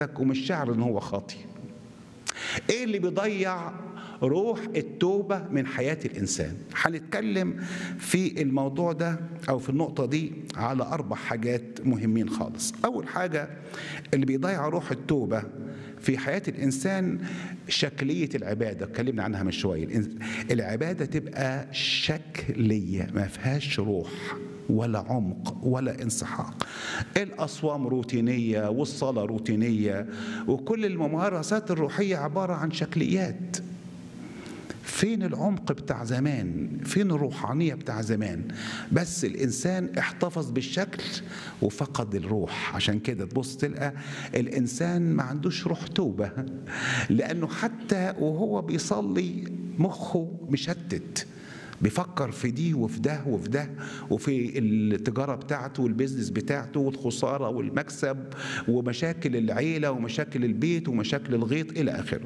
ومش شاعر ان هو خاطي ايه اللي بيضيع روح التوبة من حياة الإنسان هنتكلم في الموضوع ده أو في النقطة دي على أربع حاجات مهمين خالص أول حاجة اللي بيضيع روح التوبة في حياة الإنسان شكلية العبادة اتكلمنا عنها من شوية العبادة تبقى شكلية ما فيهاش روح ولا عمق ولا انسحاق الأصوام روتينية والصلاة روتينية وكل الممارسات الروحية عبارة عن شكليات فين العمق بتاع زمان فين الروحانية بتاع زمان بس الإنسان احتفظ بالشكل وفقد الروح عشان كده تبص تلقى الإنسان ما عندوش روح توبة لأنه حتى وهو بيصلي مخه مشتت بيفكر في دي وفي ده وفي ده وفي التجاره بتاعته والبيزنس بتاعته والخساره والمكسب ومشاكل العيله ومشاكل البيت ومشاكل الغيط الى اخره.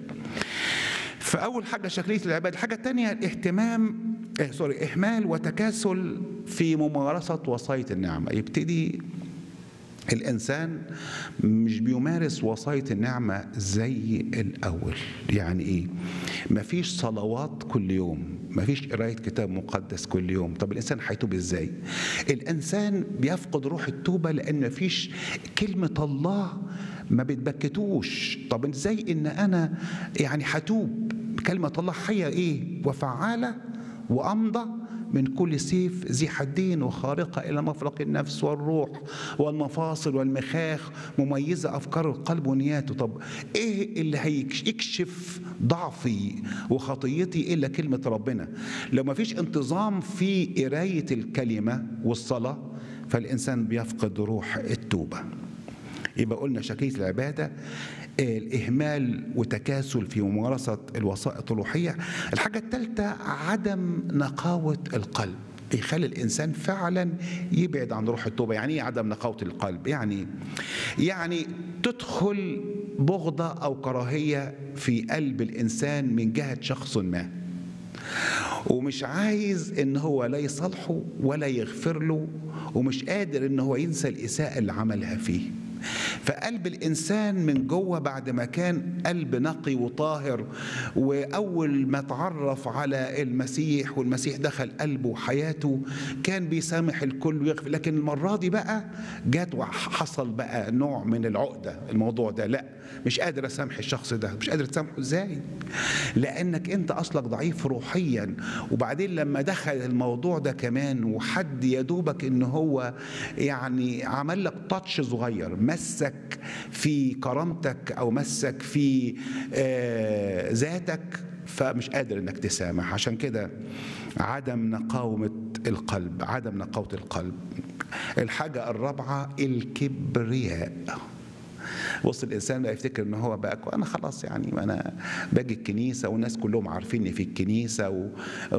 فاول حاجه شكليه العباده، الحاجه الثانيه الاهتمام اه سوري اهمال وتكاسل في ممارسه وصايه النعمه، يبتدي الإنسان مش بيمارس وصاية النعمة زي الأول يعني إيه مفيش صلوات كل يوم مفيش قراية كتاب مقدس كل يوم طب الإنسان هيتوب إزاي الإنسان بيفقد روح التوبة لأن مفيش كلمة الله ما بتبكتوش طب إزاي إن أنا يعني هتوب كلمة الله حية إيه وفعالة وأمضى من كل سيف ذي حدين وخارقة إلى مفرق النفس والروح والمفاصل والمخاخ مميزة أفكار القلب ونياته طب إيه اللي هيكشف ضعفي وخطيتي إلا كلمة ربنا لو ما فيش انتظام في قراية الكلمة والصلاة فالإنسان بيفقد روح التوبة يبقى قلنا شكلية العبادة الإهمال وتكاسل في ممارسة الوسائط الروحية الحاجة الثالثة عدم نقاوة القلب يخلي الإنسان فعلا يبعد عن روح التوبة يعني إيه عدم نقاوة القلب يعني يعني تدخل بغضة أو كراهية في قلب الإنسان من جهة شخص ما ومش عايز ان هو لا يصالحه ولا يغفر له ومش قادر ان هو ينسى الاساءه اللي عملها فيه فقلب الانسان من جوه بعد ما كان قلب نقي وطاهر واول ما تعرف على المسيح والمسيح دخل قلبه وحياته كان بيسامح الكل ويغفر لكن المره دي بقى جات وحصل بقى نوع من العقده الموضوع ده لا مش قادر اسامح الشخص ده مش قادر تسامحه ازاي لانك انت اصلك ضعيف روحيا وبعدين لما دخل الموضوع ده كمان وحد يدوبك ان هو يعني عمل لك تاتش صغير مسك في كرامتك او مسك في آه ذاتك فمش قادر انك تسامح عشان كده عدم نقاومة القلب عدم نقاوة القلب الحاجة الرابعة الكبرياء بص الانسان بقى يفتكر ان هو بقى انا خلاص يعني انا باجي الكنيسه والناس كلهم عارفيني في الكنيسه و...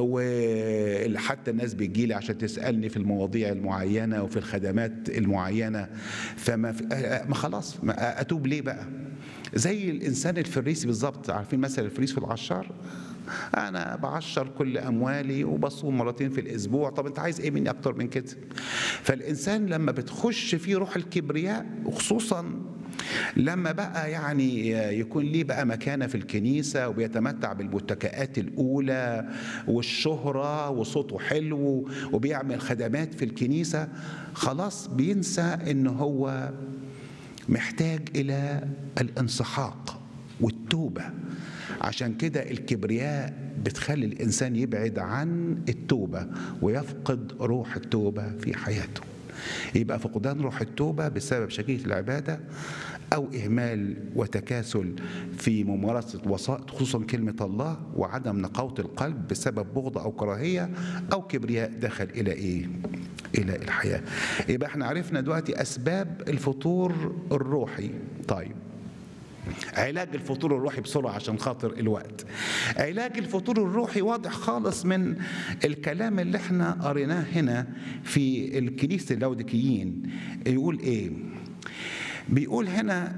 وحتى الناس بتجي لي عشان تسالني في المواضيع المعينه وفي الخدمات المعينه فما في... ما خلاص ما اتوب ليه بقى زي الانسان الفريسي بالظبط عارفين مثل الفريس والعشار انا بعشر كل اموالي وبصوم مرتين في الاسبوع طب انت عايز ايه مني اكتر من كده فالانسان لما بتخش فيه روح الكبرياء وخصوصا لما بقى يعني يكون ليه بقى مكانه في الكنيسه وبيتمتع بالمتكئات الاولى والشهره وصوته حلو وبيعمل خدمات في الكنيسه خلاص بينسى ان هو محتاج الى الانسحاق والتوبه عشان كده الكبرياء بتخلي الانسان يبعد عن التوبه ويفقد روح التوبه في حياته يبقى فقدان روح التوبه بسبب شكيه العباده او اهمال وتكاسل في ممارسه وسائط خصوصا كلمه الله وعدم نقاوه القلب بسبب بغضه او كراهيه او كبرياء دخل الى ايه؟ الى الحياه. يبقى احنا عرفنا دلوقتي اسباب الفطور الروحي. طيب علاج الفطور الروحي بسرعة عشان خاطر الوقت علاج الفطور الروحي واضح خالص من الكلام اللي احنا قريناه هنا في الكنيسة اللودكيين يقول ايه بيقول هنا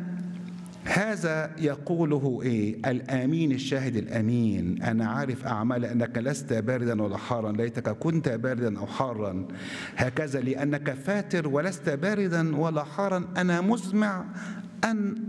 هذا يقوله ايه الامين الشاهد الامين انا عارف اعمال انك لست باردا ولا حارا ليتك كنت باردا او حارا هكذا لانك فاتر ولست باردا ولا حارا انا مزمع ان